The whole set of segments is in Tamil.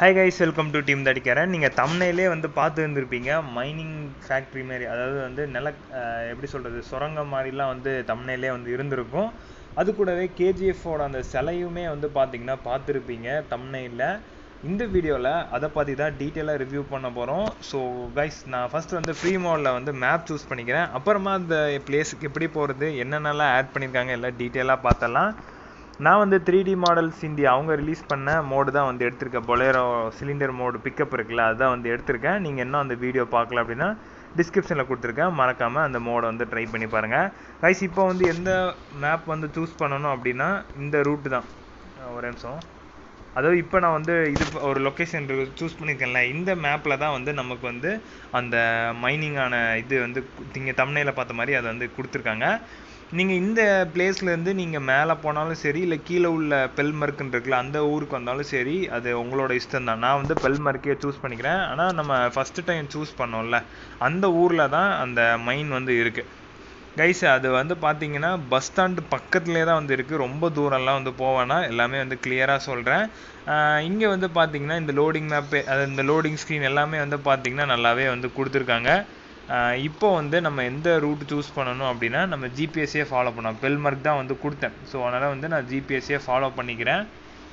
Hi guys welcome to team தடிக்கிறேன் நீங்கள் தம்னையிலே வந்து பார்த்து இருந்திருப்பீங்க மைனிங் ஃபேக்ட்ரி மாதிரி அதாவது வந்து நில அஹ் எப்படி சொல்கிறது சுரங்கம் மாதிரிலாம் வந்து தம்னையிலே வந்து இருந்திருக்கும் அது கூடவே கேஜிஎஃப்போட அந்த சிலையுமே வந்து பார்த்தீங்கன்னா பார்த்துருப்பீங்க தம்னையில் இந்த வீடியோவில் அதை பற்றி தான் டீட்டெயிலாக ரிவ்யூ பண்ண போகிறோம் ஸோ கைஸ் நான் ஃபஸ்ட்டு வந்து ஃப்ரீ மோடில் வந்து மேப் சூஸ் பண்ணிக்கிறேன் அப்புறமா அந்த பிளேஸுக்கு எப்படி போகிறது என்னென்னலாம் ஆட் பண்ணியிருக்காங்க எல்லாம் டீட்டெயிலாக பார்த்தலாம் நான் வந்து த்ரீ டி மாடல்ஸ் இந்தியா அவங்க ரிலீஸ் பண்ண மோடு தான் வந்து எடுத்திருக்கேன் பொலேரோ சிலிண்டர் மோடு பிக்கப் இருக்குல்ல அதுதான் வந்து எடுத்திருக்கேன் நீங்கள் இன்னும் அந்த வீடியோ பார்க்கல அப்படின்னா டிஸ்கிரிப்ஷனில் கொடுத்துருக்கேன் மறக்காமல் அந்த மோடை வந்து ட்ரை பண்ணி பாருங்கள் கைஸ் இப்போ வந்து எந்த மேப் வந்து சூஸ் பண்ணணும் அப்படின்னா இந்த ரூட்டு தான் அஹ் ஒரு நிமிஷம் அதாவது இப்போ நான் வந்து இது ப- ஒரு லொக்கேஷன் சூஸ் பண்ணியிருக்கேன்ல இந்த மேப்பில் தான் வந்து நமக்கு வந்து அந்த மைனிங்கான இது வந்து நீங்கள் தமிழையில் பார்த்த மாதிரி அதை வந்து கொடுத்துருக்காங்க நீங்கள் இந்த பிளேஸ்லேருந்து நீங்கள் மேலே போனாலும் சரி இல்லை கீழே உள்ள பெல்மர்க்குன்னு இருக்குல்ல அந்த ஊருக்கு வந்தாலும் சரி அது உங்களோட இஷ்டம் தான் நான் வந்து பெல்மர்க்கே சூஸ் பண்ணிக்கிறேன் ஆனால் நம்ம ஃபஸ்ட்டு டைம் சூஸ் பண்ணோம்ல அந்த ஊரில் தான் அந்த மைன் வந்து இருக்குது கைஸ் அது வந்து பார்த்தீங்கன்னா பஸ் ஸ்டாண்டு பக்கத்துலேயே தான் வந்து இருக்குது ரொம்ப தூரம்லாம் வந்து போவேனா எல்லாமே வந்து கிளியராக சொல்கிறேன் இங்கே வந்து பார்த்தீங்கன்னா இந்த லோடிங் மேப்பு அது இந்த லோடிங் ஸ்க்ரீன் எல்லாமே வந்து பார்த்தீங்கன்னா நல்லாவே வந்து கொடுத்துருக்காங்க ஆஹ் இப்போ வந்து நம்ம எந்த ரூட் சூஸ் பண்ணணும் அப்படின்னா நம்ம ஜிபிஎஸ்ஸே ஃபாலோ பண்ணோம் பெல்மார்க் தான் வந்து கொடுத்தேன் ஸோ அதனால் வந்து நான் ஜிபிஎஸ்ஸே ஃபாலோ பண்ணிக்கிறேன்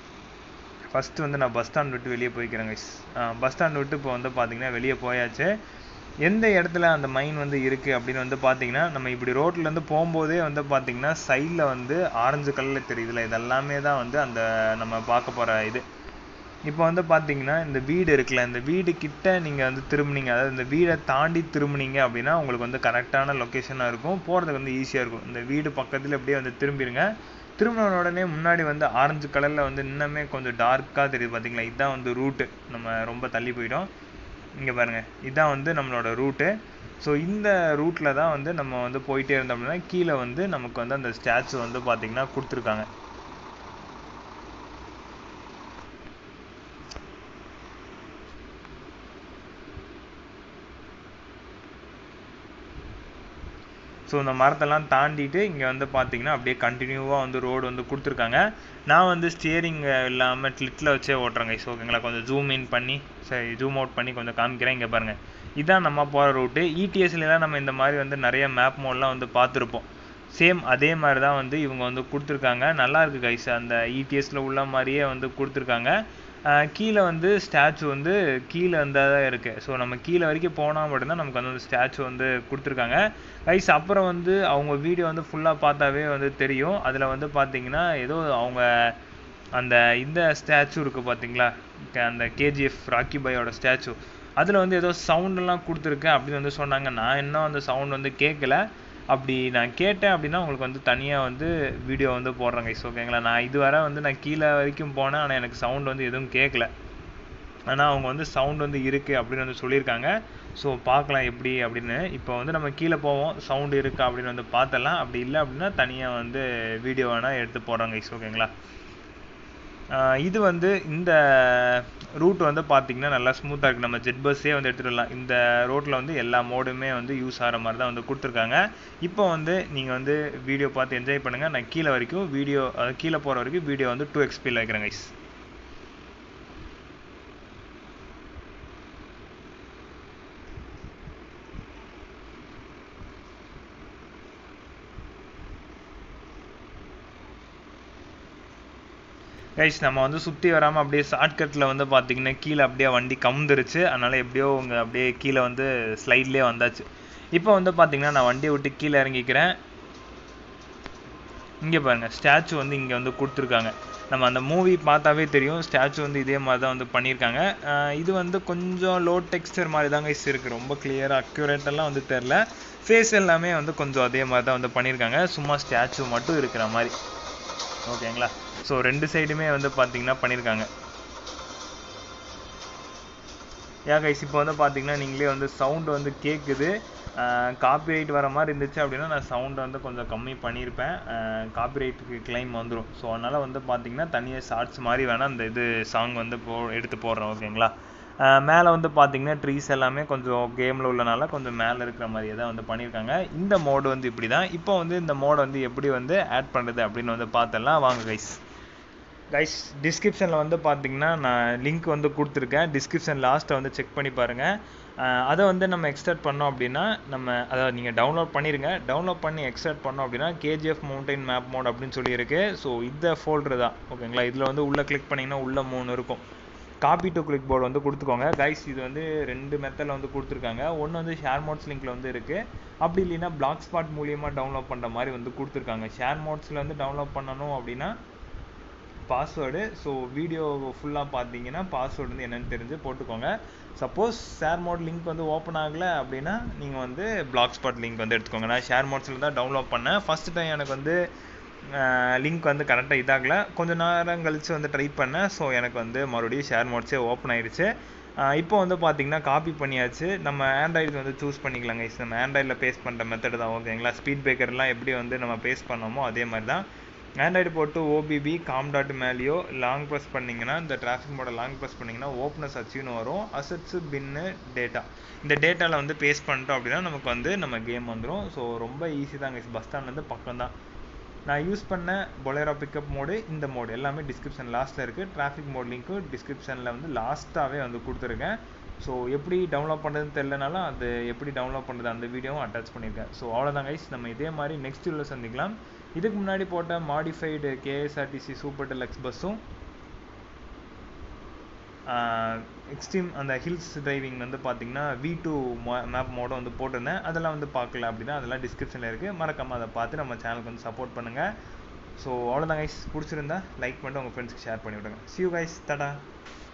ஃபஸ்ட்டு வந்து நான் பஸ் ஸ்டாண்ட் விட்டு வெளியே போய்க்கிறேன் கைஸ் பஸ் ஸ்டாண்ட் விட்டு இப்போ வந்து பார்த்தீங்கன்னா வெளியே போயாச்சு எந்த இடத்துல அந்த மைன் வந்து இருக்குது அப்படின்னு வந்து பார்த்தீங்கன்னா நம்ம இப்படி ரோட்லேருந்து போகும்போதே வந்து பார்த்தீங்கன்னா சைடில் வந்து ஆரஞ்சு கலரில் தெரியுதுல இதெல்லாமே தான் வந்து அந்த நம்ம பார்க்க போகிற இது இப்போ வந்து பார்த்தீங்கன்னா இந்த வீடு இருக்குல்ல இந்த வீடு கிட்ட நீங்கள் வந்து திரும்புனீங்க அதாவது இந்த வீடை தாண்டி திரும்புனீங்க அப்படின்னா உங்களுக்கு வந்து கரெக்டான லொக்கேஷனாக இருக்கும் போகிறதுக்கு வந்து ஈஸியாக இருக்கும் இந்த வீடு பக்கத்தில் அப்படியே வந்து திரும்பிடுங்க திரும்பின உடனே முன்னாடி வந்து ஆரஞ்சு கலரில் வந்து இன்னுமே கொஞ்சம் டார்க்காக தெரியுது பார்த்தீங்களா இதுதான் வந்து ரூட்டு நம்ம ரொம்ப தள்ளி போயிட்டோம் இங்கே பாருங்க இதான் வந்து நம்மளோட ரூட்டு ஸோ இந்த ரூட்டில் தான் வந்து நம்ம வந்து போயிட்டே இருந்தோம் அப்படின்னா கீழே வந்து நமக்கு வந்து அந்த ஸ்டாச்சு வந்து பார்த்தீங்கன்னா கொடுத்துருக்காங்க ஸோ இந்த மரத்தெல்லாம் தாண்டிட்டு இங்கே வந்து பார்த்தீங்கன்னா அப்படியே கண்டினியூவாக வந்து ரோடு வந்து கொடுத்துருக்காங்க நான் வந்து ஸ்டியரிங் இல்லாமல் கிளிட்டில் வச்சே ஓட்டுறேங்க ஸோ ஓகேங்களா கொஞ்சம் ஜூம் இன் பண்ணி சரி ஜூம் அவுட் பண்ணி கொஞ்சம் காமிக்கிறேன் இங்கே பாருங்கள் இதான் நம்ம போகிற ரூட்டு இடிஎஸ்லாம் நம்ம இந்த மாதிரி வந்து நிறைய மேப் மோட்லாம் வந்து பார்த்துருப்போம் சேம் அதே மாதிரி தான் வந்து இவங்க வந்து கொடுத்துருக்காங்க நல்லா இருக்கு கைஸ் அந்த இடிஎஸ்ல உள்ள மாதிரியே வந்து கொடுத்துருக்காங்க ஆஹ் கீழே வந்து ஸ்டாச்சு வந்து கீழே இருந்தால் தான் இருக்குது ஸோ நம்ம கீழே வரைக்கும் போனால் மட்டும்தான் நமக்கு வந்து ஸ்டாச்சு வந்து கொடுத்துருக்காங்க கைஸ் அப்புறம் வந்து அவங்க வீடியோ வந்து ஃபுல்லாக பார்த்தாவே வந்து தெரியும் அதில் வந்து பார்த்தீங்கன்னா ஏதோ அவங்க அந்த இந்த ஸ்டாச்சு இருக்குது பார்த்தீங்களா க- அந்த கேஜிஎஃப் ராக்கி பாயோட ஸ்டாச்சு அதில் வந்து ஏதோ சவுண்டெல்லாம் கொடுத்துருக்கேன் அப்படின்னு வந்து சொன்னாங்க நான் இன்னும் அந்த சவுண்ட் வந்து கேட்கல அப்படி நான் கேட்டேன் அப்படின்னா உங்களுக்கு வந்து தனியாக வந்து வீடியோ வந்து போடுறேன் கைஸ் ஓகேங்களா நான் இதுவரை வந்து நான் கீழே வரைக்கும் போனேன் ஆனால் எனக்கு சவுண்ட் வந்து எதுவும் கேட்கல ஆனால் அவங்க வந்து சவுண்ட் வந்து இருக்குது அப்படின்னு வந்து சொல்லியிருக்காங்க ஸோ பார்க்கலாம் எப்படி அப்படின்னு இப்போ வந்து நம்ம கீழே போவோம் சவுண்ட் இருக்கா அப்படின்னு வந்து பார்த்தலாம் அப்படி இல்லை அப்படின்னா தனியாக வந்து வீடியோ வேணால் எடுத்து போடுறாங்க கைஸ் ஓகேங்களா ஆஹ் இது வந்து இந்த ரூட் வந்து பார்த்தீங்கன்னா நல்லா ஸ்மூத்தாக இருக்குது நம்ம ஜெட் பஸ்ஸே வந்து எடுத்துகிட்டு வரலாம் இந்த ரோட்டில் வந்து எல்லா மோடுமே வந்து யூஸ் ஆகிற மாதிரி தான் வந்து கொடுத்துருக்காங்க இப்போ வந்து நீங்கள் வந்து வீடியோ பார்த்து என்ஜாய் பண்ணுங்கள் நான் கீழே வரைக்கும் வீடியோ கீழே போகிற வரைக்கும் வீடியோ வந்து டூ எக்ஸ்பியில் வைக்கிறேன் கைஸ் கைஸ் நம்ம வந்து சுற்றி வராமல் அப்படியே ஷார்ட்கட்டில் வந்து பார்த்தீங்கன்னா கீழே அப்படியே வண்டி கவுந்துருச்சு அதனால் எப்படியோ உங்க அப்படியே கீழே வந்து ஸ்லைட்லேயே வந்தாச்சு இப்போ வந்து பார்த்தீங்கன்னா நான் வண்டியை விட்டு கீழே இறங்கிக்கிறேன் இங்கே பாருங்கள் ஸ்டாச்சு வந்து இங்கே வந்து கொடுத்துருக்காங்க நம்ம அந்த மூவி பார்த்தாவே தெரியும் ஸ்டாச்சு வந்து இதே மாதிரி தான் வந்து பண்ணியிருக்காங்க ஆஹ் இது வந்து கொஞ்சம் லோ டெக்ஸ்டர் மாதிரி தாங்க இஸ் இருக்குது ரொம்ப கிளியராக அக்யூரேட்டெல்லாம் வந்து தெரில ஃபேஸ் எல்லாமே வந்து கொஞ்சம் அதே மாதிரி தான் வந்து பண்ணியிருக்காங்க சும்மா ஸ்டாச்சு மட்டும் இருக்கிற மாதிரி ஓகேங்களா ஸோ ரெண்டு சைடுமே வந்து பார்த்தீங்கன்னா பண்ணியிருக்காங்க ஏன் கைஸ் இப்போ வந்து பார்த்தீங்கன்னா நீங்களே வந்து சவுண்டு வந்து கேட்குது காப்பிரைட் வர மாதிரி இருந்துச்சு அப்படின்னா நான் சவுண்டை வந்து கொஞ்சம் கம்மி பண்ணியிருப்பேன் காப்பிரைட்டுக்கு கிளைம் வந்துடும் ஸோ அதனால் வந்து பார்த்தீங்கன்னா தனியாக ஷார்ட்ஸ் மாதிரி வேணால் அந்த இது சாங் வந்து போ எடுத்து போடுறேன் ஓகேங்களா மேலே வந்து பார்த்தீங்கன்னா ட்ரீஸ் எல்லாமே கொஞ்சம் கேமில் உள்ளனால கொஞ்சம் மேலே இருக்கிற மாதிரியே தான் வந்து பண்ணியிருக்காங்க இந்த மோடு வந்து இப்படி தான் இப்போ வந்து இந்த மோடை வந்து எப்படி வந்து ஆட் பண்ணுறது அப்படின்னு வந்து பார்த்தலாம் வாங்க கைஸ் கைஸ் டிஸ்கிரிப்ஷனில் வந்து பார்த்தீங்கன்னா நான் லிங்க் வந்து கொடுத்துருக்கேன் டிஸ்கிரிப்ஷன் லாஸ்ட்டை வந்து செக் பண்ணி பாருங்கள் அதை வந்து நம்ம எக்ஸ்ட்ராக்ட் பண்ணோம் அப்படின்னா நம்ம அதாவது நீங்கள் டவுன்லோட் பண்ணிடுங்க டவுன்லோட் பண்ணி எக்ஸ்ட்ராக்ட் பண்ணோம் அப்படின்னா கேஜிஎஃப் மவுண்டைன் மேப் மோட் அப்படின்னு சொல்லி இருக்கு ஸோ இந்த ஃபோல்டர் தான் ஓகேங்களா இதில் வந்து உள்ளே கிளிக் பண்ணிங்கன்னா உள்ளே மூணு இருக்கும் காப்பி டு கிளிக் போர்டு வந்து கொடுத்துக்கோங்க கைஸ் இது வந்து ரெண்டு மெத்தடில் வந்து கொடுத்துருக்காங்க ஒன்று வந்து ஷேர் மோட்ஸ் லிங்க்ல வந்து இருக்குது அப்படி இல்லைன்னா பிளாக் ஸ்பாட் மூலியமாக டவுன்லோட் பண்ணுற மாதிரி வந்து கொடுத்துருக்காங்க ஷேர் மோட்ஸில் வந்து டவுன்லோட் பண்ணணும் அப்படின்னா பாஸ்வேர்டு ஸோ வீடியோ ஃபுல்லாக பார்த்தீங்கன்னா பாஸ்வேர்டு வந்து என்னென்னு தெரிஞ்சு போட்டுக்கோங்க சப்போஸ் ஷேர் மோட் லிங்க் வந்து ஓப்பன் ஆகலை அப்படின்னா நீங்கள் வந்து பிளாக் ஸ்பாட் லிங்க் வந்து எடுத்துக்கோங்க நான் ஷேர் மோட்ஸில் தான் டவுன்லோட் பண்ணேன் ஃபஸ்ட் டைம் எனக்கு வந்து லிங்க் வந்து கரெக்டாக இதாகலை கொஞ்சம் நேரம் கழித்து வந்து ட்ரை பண்ணேன் ஸோ எனக்கு வந்து மறுபடியும் ஷேர் மோட்ஸே ஓப்பன் ஆயிடுச்சு இப்போ வந்து பார்த்தீங்கன்னா காப்பி பண்ணியாச்சு நம்ம ஆண்ட்ராய்டு வந்து சூஸ் பண்ணிக்கலாங்க guys. நம்ம ஆண்ட்ராய்டில் பேஸ்ட் பண்ணுற மெத்தட் தான் ஓகேங்களா ஸ்பீட் பிரேக்கர்லாம் எப்படி வந்து நம்ம பேஸ்ட் பண்ணோமோ அதே மாதிரி தான் ஆண்ட்ராய்டு போட்டு ஓபிபி காம் டாட் மேலேயோ லாங் ப்ரெஸ் பண்ணிங்கன்னா இந்த டிராஃபிக் மோட லாங் ப்ரெஸ் பண்ணிங்கன்னா ஓப்பனஸ் அச்சீவ்னு வரும் அசட்ஸு பின்னு டேட்டா இந்த டேட்டாவில் வந்து பேஸ்ட் பண்ணிட்டோம் அப்படின்னா நமக்கு வந்து நம்ம கேம் வந்துடும் ஸோ ரொம்ப ஈஸி தாங்க பஸ் ஸ்டாண்ட்லேருந்து பக்கம் தான் நான் யூஸ் பண்ண பொலேரோ பிக்கப் மோடு இந்த மோடு எல்லாமே டிஸ்கிரிப்ஷன் லாஸ்ட்டில் இருக்குது டிராஃபிக் மோட் லிங்க்கும் டிஸ்கிரிப்ஷனில் வந்து லாஸ்ட்டாகவே வந்து கொடுத்துருக்கேன் ஸோ எப்படி டவுன்லோட் பண்ணுறதுன்னு தெரிலனாலும் அது எப்படி டவுன்லோட் பண்ணுறது அந்த வீடியோவும் அட்டாச் பண்ணியிருக்கேன் ஸோ அவ்வளோதான் கைஸ் நம்ம இதே மாதிரி நெக்ஸ்ட் வீடியோவில் சந்திக்கலாம் இதுக்கு முன்னாடி போட்ட மாடிஃபைடு கேஎஸ்ஆர்டிசி சூப்பர் டெலக்ஸ் பஸ்ஸும் எக்ஸ்ட்ரீம் அந்த ஹில்ஸ் டிரைவிங் வந்து பார்த்தீங்கன்னா வி டூ மேப் மோடும் வந்து போட்டிருந்தேன் அதெல்லாம் வந்து பார்க்கல அப்படின்னா அதெல்லாம் டிஸ்கிரிப்ஷனில் இருக்குது மறக்காமல் அதை பார்த்து நம்ம சேனலுக்கு வந்து சப்போர்ட் பண்ணுங்கள் ஸோ அவ்வளோதான் கைஸ் பிடிச்சிருந்தா லைக் பண்ணிட்டு உங்கள் ஃப்ரெண்ட்ஸ்க்கு ஷேர் பண்ணி விடுங்க see you guys டாடா